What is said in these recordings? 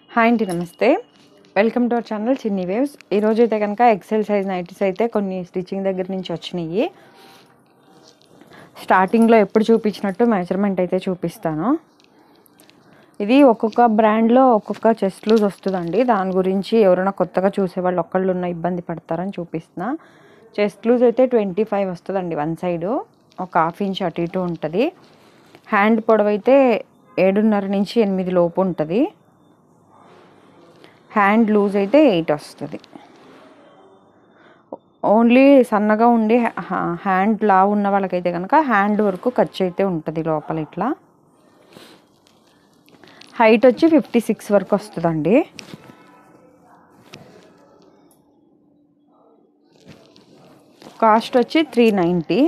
hi అండి నమస్తే welcome to our channel Chinni waves ఈరోజు అయితే కనుక ఎక్సెల్ సైజ్ నైటీస్ అయితే కొన్ని స్టిచ్చింగ్ దగ్గర నుంచి వచ్చినాయి స్టార్టింగ్లో ఎప్పుడు చూపించినట్టు మెజర్మెంట్ అయితే చూపిస్తాను ఇది ఒక్కొక్క బ్రాండ్లో ఒక్కొక్క చెస్ట్ లూజ్ వస్తుందండి దాని గురించి ఎవరైనా కొత్తగా చూసే వాళ్ళు ఒక్కళ్ళు ఉన్న ఇబ్బంది పడతారని చూపిస్తున్నా చెస్ట్ లూజ్ అయితే ట్వంటీ ఫైవ్ వస్తుందండి వన్ సైడు ఒక హాఫ్ ఇంచ్ అటు ఇటు ఉంటుంది హ్యాండ్ పొడవు అయితే ఏడున్నర నుంచి ఎనిమిది లోపు ఉంటుంది హ్యాండ్ లూజ్ అయితే ఎయిట్ వస్తుంది ఓన్లీ సన్నగా ఉండి హ్యా- హ్యాండ్ లా ఉన్న వాళ్ళకైతే కనుక హ్యాండ్ వరకు ఖర్చు అయితే ఉంటుంది లోపల ఇట్లా హైట్ వచ్చి ఫిఫ్టీ సిక్స్ వరకు వస్తుందండి కాస్ట్ వచ్చి త్రీ నైంటీ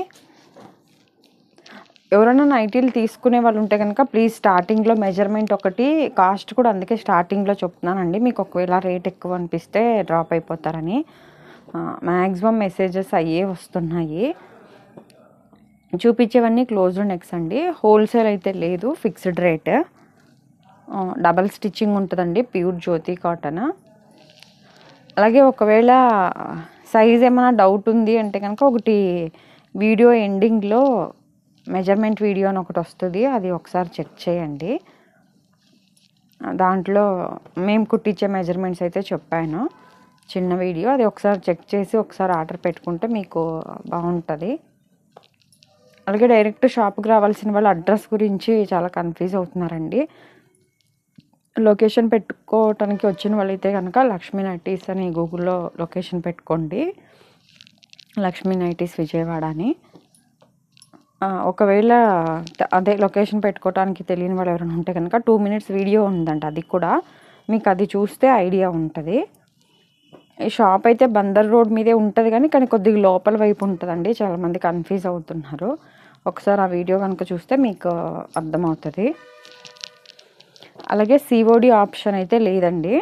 ఎవరైనా నైటీలు తీసుకునే వాళ్ళు ఉంటే కనుక ప్లీజ్ స్టార్టింగ్లో మెజర్మెంట్ ఒకటి కాస్ట్ కూడా అందుకే స్టార్టింగ్లో చెప్తున్నానండి మీకు ఒకవేళ రేట్ ఎక్కువ అనిపిస్తే డ్రాప్ అయిపోతారని మ్యాక్సిమం మెసేజెస్ అయ్యే వస్తున్నాయి చూపించేవన్నీ క్లోజ్డ్ నెక్స్ అండి హోల్సేల్ అయితే లేదు ఫిక్స్డ్ రేట్ డబల్ స్టిచ్చింగ్ ఉంటుందండి ప్యూర్ జ్యోతి కాటన్ అలాగే ఒకవేళ సైజ్ ఏమైనా డౌట్ ఉంది అంటే కనుక ఒకటి వీడియో ఎండింగ్లో మెజర్మెంట్ వీడియో అని ఒకటి వస్తుంది అది ఒకసారి చెక్ చేయండి దాంట్లో మేము కుట్టించే మెజర్మెంట్స్ అయితే చెప్పాను చిన్న వీడియో అది ఒకసారి చెక్ చేసి ఒకసారి ఆర్డర్ పెట్టుకుంటే మీకు బాగుంటుంది అలాగే డైరెక్ట్ షాప్కి రావాల్సిన వాళ్ళ అడ్రస్ గురించి చాలా కన్ఫ్యూజ్ అవుతున్నారండి లొకేషన్ పెట్టుకోవటానికి వచ్చిన వాళ్ళైతే కనుక లక్ష్మీ నైటీస్ అని గూగుల్లో లొకేషన్ పెట్టుకోండి లక్ష్మీ నైటీస్ విజయవాడ అని ఆ, ఒకవేళ త- అదే లొకేషన్ పెట్టుకోవడానికి తెలియని వాళ్ళు ఎవరైనా ఉంటే కనుక టూ మినిట్స్ వీడియో ఉందంట అది కూడా మీకు అది చూస్తే ఐడియా ఉంటుంది ఈ షాప్ అయితే బందర్ రోడ్ మీదే ఉంటుంది కానీ కానీ కొద్దిగా లోపల వైపు ఉంటుందండి చాలామంది కన్ఫ్యూజ్ అవుతున్నారు ఒకసారి ఆ వీడియో కనుక చూస్తే మీకు అర్థమవుతుంది అలాగే సిఓడి ఆప్షన్ అయితే లేదండి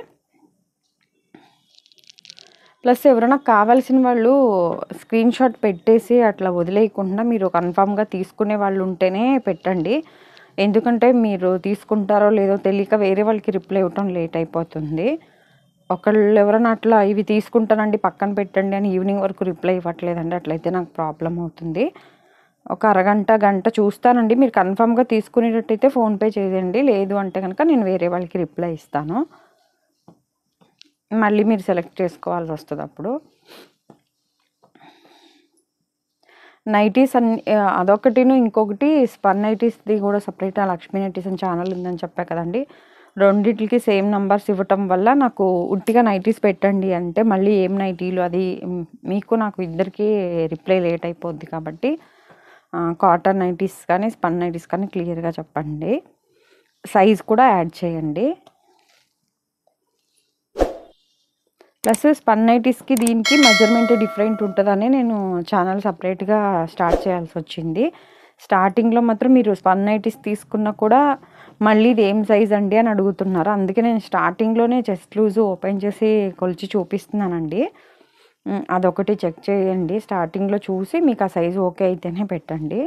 ప్లస్ ఎవరైనా కావాల్సిన వాళ్ళు స్క్రీన్ షాట్ పెట్టేసి అట్లా వదిలేయకుండా మీరు కన్ఫామ్గా తీసుకునే వాళ్ళు ఉంటేనే పెట్టండి ఎందుకంటే మీరు తీసుకుంటారో లేదో తెలియక వేరే వాళ్ళకి రిప్లై ఇవ్వటం లేట్ అయిపోతుంది ఒకళ్ళు ఎవరైనా అట్లా ఇవి తీసుకుంటానండి పక్కన పెట్టండి అని ఈవినింగ్ వరకు రిప్లై ఇవ్వట్లేదండి అట్లయితే నాకు ప్రాబ్లం అవుతుంది ఒక అరగంట గంట చూస్తానండి మీరు కన్ఫామ్గా తీసుకునేటట్టయితే ఫోన్పే చేయండి లేదు అంటే కనుక నేను వేరే వాళ్ళకి రిప్లై ఇస్తాను మళ్ళీ మీరు సెలెక్ట్ చేసుకోవాల్సి వస్తుంది అప్పుడు నైటీస్ అన్ని ఆ, అదొకటిను ఇంకొకటి స్పన్ నైటీస్ది కూడా సపరేట్ లక్ష్మీ నైటీస్ అని ఛానల్ ఉందని చెప్పా కదండి రెండింటికి సేమ్ నంబర్స్ ఇవ్వటం వల్ల నాకు ఉట్టిగా నైటీస్ పెట్టండి అంటే మళ్ళీ ఏం నైటీలు అది మ్, మీకు నాకు ఇద్దరికి రిప్లై లేట్ అయిపోద్ది కాబట్టి కాటన్ నైటీస్ కానీ స్పన్ నైటీస్ కానీ క్లియర్గా చెప్పండి సైజ్ కూడా యాడ్ చేయండి ప్లస్ స్పన్ నైటీస్కి దీనికి మెజర్మెంట్ డిఫరెంట్ ఉంటుందని నేను ఛానల్ సపరేట్గా స్టార్ట్ చేయాల్సి వచ్చింది స్టార్టింగ్లో మాత్రం మీరు స్పన్ నైటీస్ తీసుకున్నా కూడా మళ్ళీ ఇది ఏం సైజ్ అండి అని అడుగుతున్నారు అందుకే నేను స్టార్టింగ్లోనే చెస్ట్ లూజ్ ఓపెన్ చేసి కొలిచి చూపిస్తున్నానండి ఉమ్, అదొకటి చెక్ చేయండి స్టార్టింగ్లో చూసి మీకు ఆ సైజు ఓకే అయితేనే పెట్టండి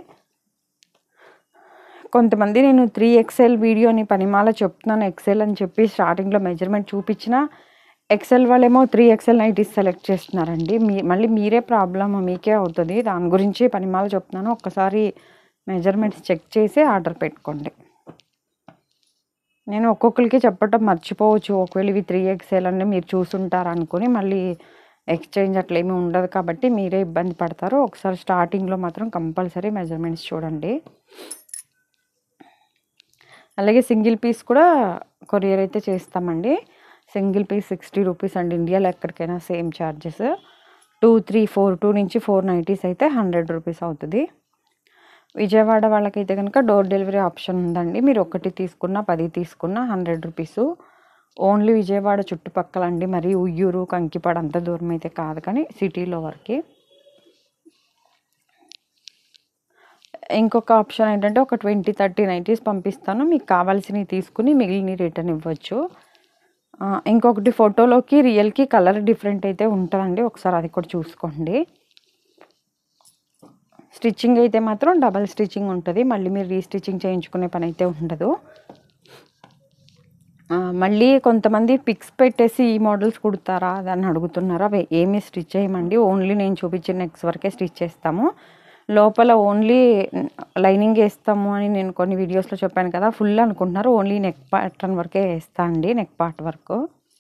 కొంతమంది నేను త్రీ ఎక్స్ఎల్ వీడియోని పనిమాల చెప్తున్నాను ఎక్సెల్ అని చెప్పి స్టార్టింగ్లో మెజర్మెంట్ చూపించిన ఎక్సెల్ వాళ్ళేమో త్రీ ఎక్సెల్ నైటీస్ సెలెక్ట్ చేస్తున్నారండి మీ మళ్ళీ మీరే ప్రాబ్లమ్ మీకే అవుతుంది దాని గురించి పనిమాల చెప్తున్నాను ఒక్కసారి మెజర్మెంట్స్ చెక్ చేసి ఆర్డర్ పెట్టుకోండి నేను ఒక్కొక్కరికి చెప్పటం మర్చిపోవచ్చు ఒకవేళ ఇవి త్రీ ఎక్స్ఎల్ అని మీరు చూసుంటారు అనుకుని మళ్ళీ ఎక్స్చేంజ్ అట్లా ఏమీ ఉండదు కాబట్టి మీరే ఇబ్బంది పడతారు ఒకసారి స్టార్టింగ్లో మాత్రం కంపల్సరీ మెజర్మెంట్స్ చూడండి అలాగే సింగిల్ పీస్ కూడా కొరియర్ అయితే చేస్తామండి సింగిల్ పీస్ సిక్స్టీ రూపీస్ అండి ఇండియాలో ఎక్కడికైనా same charges two three four two నుంచి ఫోర్ నైంటీస్ అయితే హండ్రెడ్ రూపీస్ అవుతుంది విజయవాడ వాళ్ళకైతే కనుక డోర్ డెలివరీ ఆప్షన్ ఉందండి మీరు ఒకటి తీసుకున్నా పది తీసుకున్నా హండ్రెడ్ రూపీస్ ఓన్లీ విజయవాడ చుట్టుపక్కల అండి మరి ఉయ్యూరు కంకిపాడు అంత దూరం అయితే కాదు కానీ సిటీలో వరకు ఇంకొక ఆప్షన్ ఏంటంటే ఒక ట్వంటీ థర్టీ నైంటీస్ పంపిస్తాను మీకు కావాల్సినవి తీసుకుని మిగిలిన రిటర్న్ ఇవ్వచ్చు ఆ, ఇంకొకటి ఫోటోలోకి రియల్కి కలర్ డిఫరెంట్ అయితే ఉంటుందండి ఒకసారి అది కూడా చూసుకోండి స్టిచ్చింగ్ అయితే మాత్రం డబల్ స్టిచ్చింగ్ ఉంటుంది మళ్ళీ మీరు రీస్టిచ్చింగ్ చేయించుకునే పని అయితే ఉండదు ఆ, మళ్ళీ కొంతమంది పిక్స్ పెట్టేసి ఈ మోడల్స్ కుడతారా అని అడుగుతున్నారా అవి ఏమీ స్టిచ్ చేయమండి ఓన్లీ నేను చూపించిన నెక్స్ వరకే స్టిచ్ చేస్తాము లోపల ఓన్లీ లైనింగ్ వేస్తాము అని నేను కొన్ని వీడియోస్లో చెప్పాను కదా ఫుల్ అనుకుంటున్నారు ఓన్లీ నెక్ ప్యాటర్న్ వరకే వేస్తా అండి నెక్ పార్ట్ వరకు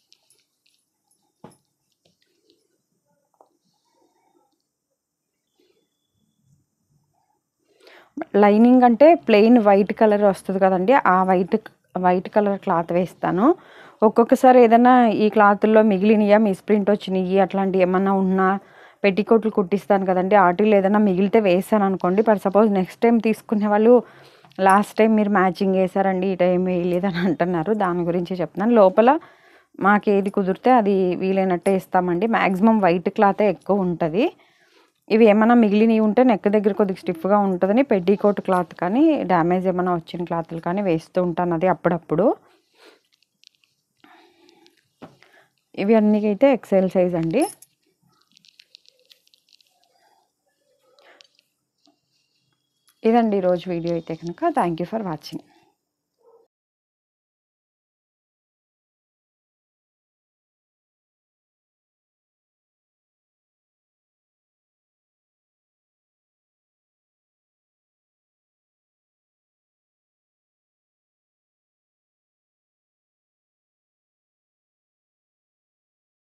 లైనింగ్ అంటే ప్లెయిన్ వైట్ కలర్ వస్తుంది కదండి ఆ వైట్ వైట్ కలర్ క్లాత్ వేస్తాను ఒక్కొక్కసారి ఏదైనా ఈ క్లాత్లో మిగిలినయా మిస్ప్రింట్ వచ్చినాయి అట్లాంటివి ఏమన్నా ఉన్నా పెట్టికోట్లు కుట్టిస్తాను కదండి వాటిలో ఏదైనా మిగిలితే వేసాను అనుకోండి ఫర్ సపోజ్ నెక్స్ట్ టైం తీసుకునే వాళ్ళు లాస్ట్ టైం మీరు మ్యాచింగ్ వేసారండి ఈ టైం వేయలేదని అంటున్నారు దాని గురించి చెప్తున్నాను లోపల మాకు ఏది కుదిరితే అది వీలైనట్టే ఇస్తామండి మ్యాక్సిమం వైట్ క్లాతే ఎక్కువ ఉంటుంది ఇవి ఏమైనా మిగిలినవి ఉంటే నెక్ దగ్గర కొద్దిగా స్టిఫ్గా ఉంటుందని పెడ్డీకోట్ క్లాత్ కానీ డ్యామేజ్ ఏమైనా వచ్చిన క్లాత్లు కానీ వేస్తూ ఉంటాను అది అప్పుడప్పుడు ఇవి అన్నికైతే ఎక్సెల్ సైజ్ అండి ఇదండి ఈరోజు వీడియో అయితే కనుక థ్యాంక్ యూ ఫర్ వాచింగ్